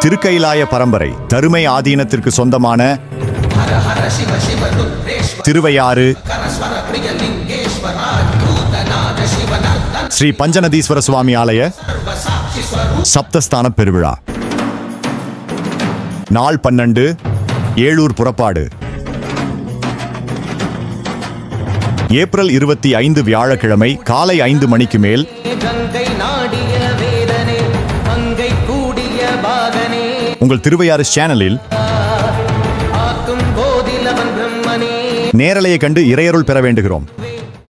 திருக்கைலாய பரம்பரை தருமை ஆதீனத்திற்கு சொந்தமான திருவையாறு ஸ்ரீ பஞ்சநதீஸ்வர சுவாமி ஆலய சப்தஸ்தான பெருவிழா நாள் பன்னெண்டு ஏழூர் புறப்பாடு ஏப்ரல் இருபத்தி ஐந்து வியாழக்கிழமை காலை ஐந்து மணிக்கு மேல் கங்கை நாடிய வேதனே மங்கை கூடிய பாகனே உங்கள் திருவையாறு சேனலில் ஆக்கும் போதில் அவன் பிரம்மனே நேரலையை கண்டு இறையருள் பெற வேண்டுகிறோம்